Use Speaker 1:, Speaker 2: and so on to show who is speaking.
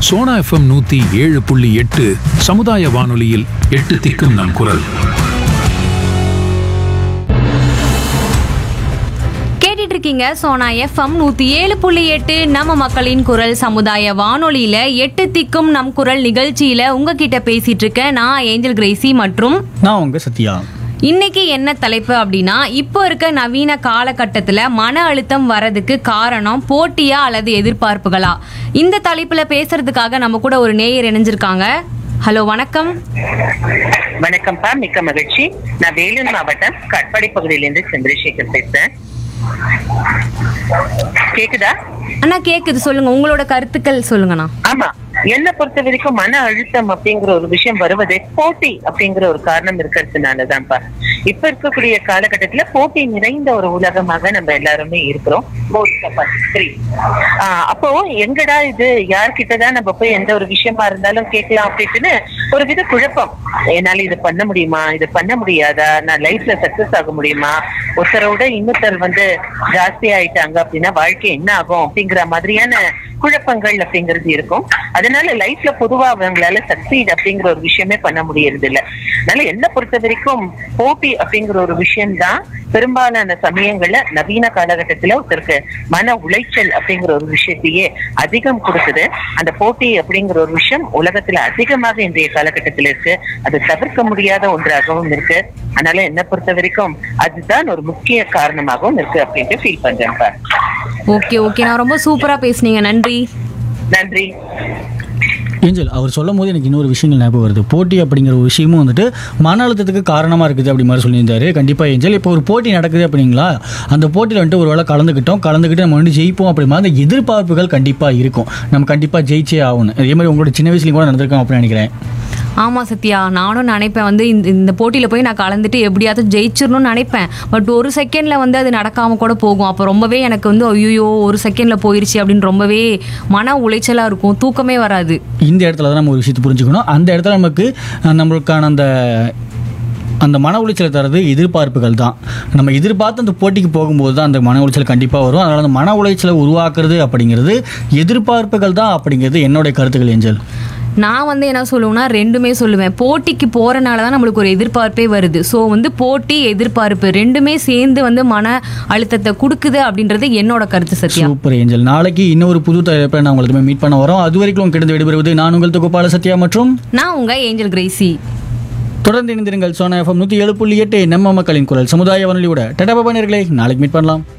Speaker 1: Sona FM நூத்தி ஏழு புள்ளி எட்டு சமுதாய வானொலியில் எட்டு திக்கும் நம் குரல்
Speaker 2: கேட்டுட்டு இருக்கீங்க சோனா எஃப்எம் நூத்தி ஏழு புள்ளி எட்டு நம்ம மக்களின் குரல் சமுதாய வானொலியில எட்டு திக்கும் நம் குரல் நிகழ்ச்சியில உங்ககிட்ட பேசிட்டு இருக்கேன் நான் ஏஞ்சல் கிரேசி மற்றும்
Speaker 3: நான் உங்க சத்யா
Speaker 2: இன்னைக்கு என்ன தலைப்பு அப்படின்னா இப்போ இருக்க நவீன காலகட்டத்தில் மன அழுத்தம் வரதுக்கு காரணம் போட்டியா அல்லது எதிர்பார்ப்புகளா இந்த தலைப்புல பேசுறதுக்காக நம்ம கூட ஒரு நேயர் இணைஞ்சிருக்காங்க ஹலோ வணக்கம்
Speaker 4: வணக்கம்ப்பா மிக்க மகிழ்ச்சி நான் வேலூர் மாவட்டம் கட்பாடி பகுதியிலிருந்து சந்திரசேகர் பேசுறேன் கேக்குதா
Speaker 2: அண்ணா கேக்குது சொல்லுங்க உங்களோட கருத்துக்கள் சொல்லுங்கண்ணா
Speaker 4: ஆமா என்ன பொறுத்த வரைக்கும் மன அழுத்தம் அப்படிங்கிற ஒரு விஷயம் வருவதே போட்டி அப்படிங்கிற ஒரு காரணம் இருக்கிறதுனாலதான்ப்பா இப்ப இருக்கக்கூடிய காலகட்டத்துல போட்டி நிறைந்த ஒரு உலகமாக நம்ம எல்லாருமே இருக்கிறோம் Most of us three. ஆஹ் அப்போ எங்கடா இது யார்கிட்டதான் நம்ம போய் எந்த ஒரு விஷயமா இருந்தாலும் கேட்கலாம் அப்படின்னு ஒரு வித குழப்பம் என்னால இது பண்ண முடியுமா இது பண்ண முடியாதா நான் லைஃப்ல சக்சஸ் ஆக முடியுமா ஒருத்தரோட இன்னொருத்தர் வந்து ஜாஸ்தி ஆயிட்டாங்க அப்படின்னா வாழ்க்கை என்ன ஆகும் அப்படிங்கிற மாதிரியான குழப்பங்கள் அப்படிங்கிறது இருக்கும் அதனால லைஃப்ல பொதுவா அவங்களால சக்சீட் அப்படிங்கிற ஒரு விஷயமே பண்ண முடியறது இல்ல அதனால என்ன பொறுத்த வரைக்கும் போட்டி அப்படிங்கிற ஒரு விஷயம்தான் பெரும்பாலான சமயங்கள்ல நவீன காலகட்டத்துல ஒருத்தருக்கு மன உளைச்சல் அப்படிங்கிற ஒரு விஷயத்தையே அதிகம் கொடுக்குது அந்த போட்டி அப்படிங்கிற ஒரு விஷயம் உலகத்துல அதிகமாக இன்றைய காலகட்டத்துல இருக்கு அது தவிர்க்க முடியாத ஒன்றாகவும் இருக்கு அதனால என்ன பொறுத்த வரைக்கும் அதுதான் ஒரு முக்கிய காரணமாகவும் இருக்கு அப்படின்ட்டு ஃபீல் பண்றேன்ப்பா
Speaker 2: ஓகே ஓகே நான் ரொம்ப சூப்பரா பேசுனீங்க நன்றி
Speaker 4: நன்றி
Speaker 3: ஏஞ்சல் அவர் சொல்லும் போது எனக்கு இன்னொரு விஷயங்கள் ஞாபகம் வருது போட்டி அப்படிங்கிற ஒரு விஷயமும் வந்துட்டு மன அழுத்தத்துக்கு காரணமாக இருக்குது அப்படி மாதிரி சொல்லியிருந்தாரு கண்டிப்பாக ஏஞ்சல் இப்போ ஒரு போட்டி நடக்குது அப்படிங்களா அந்த போட்டியில் வந்துட்டு ஒரு வேளை கலந்துக்கிட்டோம் கலந்துக்கிட்டு நம்ம வந்து ஜெயிப்போம் அப்படி மாதிரி அந்த எதிர்பார்ப்புகள் கண்டிப்பாக இருக்கும் நம்ம கண்டிப்பாக ஜெயிச்சே ஆகணும் அதே மாதிரி உங்களோட சின்ன வயசுலையும் கூட நடந்திருக்கோம் அப்படின்னு நினைக்கிறேன்
Speaker 2: ஆமா சத்யா நானும் நினைப்பேன் வந்து இந்த இந்த போட்டியில போய் நான் கலந்துட்டு எப்படியாவது ஜெயிச்சிடணும்னு நினைப்பேன் பட் ஒரு செகண்ட்ல வந்து அது நடக்காம கூட போகும் அப்போ ரொம்பவே எனக்கு வந்து ஐயோ ஒரு செகண்ட்ல போயிருச்சு அப்படின்னு ரொம்பவே மன உளைச்சலா இருக்கும் தூக்கமே வராது
Speaker 3: இந்த இடத்துல தான் நம்ம ஒரு விஷயத்தை புரிஞ்சுக்கணும் அந்த இடத்துல நமக்கு அஹ், நம்மளுக்கான அந்த அந்த மன உளைச்சலை தரது எதிர்பார்ப்புகள் தான் நம்ம எதிர்பார்த்து அந்த போட்டிக்கு போகும்போது தான் அந்த மன உளைச்சல் கண்டிப்பாக வரும் அதனால் அந்த மன உளைச்சலை உருவாக்குறது அப்படிங்கிறது எதிர்பார்ப்புகள் தான் அப்படிங்கிறது என்னுடைய கருத்துக்கள் ஏஞ்சல்
Speaker 2: நான் வந்து என்ன சொல்லுவேன்னா ரெண்டுமே சொல்லுவேன் போட்டிக்கு போறனால தான் நம்மளுக்கு ஒரு எதிர்பார்ப்பே வருது ஸோ வந்து போட்டி எதிர்பார்ப்பு ரெண்டுமே சேர்ந்து வந்து மன அழுத்தத்தை கொடுக்குது அப்படின்றது என்னோட கருத்து சத்யா
Speaker 3: சூப்பர் ஏஞ்சல் நாளைக்கு இன்னொரு புது தலைப்பை நான் உங்களுக்கு மீட் பண்ண வரோம் அது வரைக்கும் உங்ககிட்ட விடுபடுவது நான் உங்கள் தொகுப்பாள சத்யா மற்றும்
Speaker 2: நான் உங்க ஏஞ்சல் கிரேசி
Speaker 3: தொடர்ந்து இணைந்திருங்கள் சோனா எஃப்எம் நூற்றி ஏழு புள்ளி எட்டு நம்ம மக்களின் குரல் சமுதாய வானொலியோட டட்டா நேர்களே நாளைக்கு மீட் பண்ணலாம்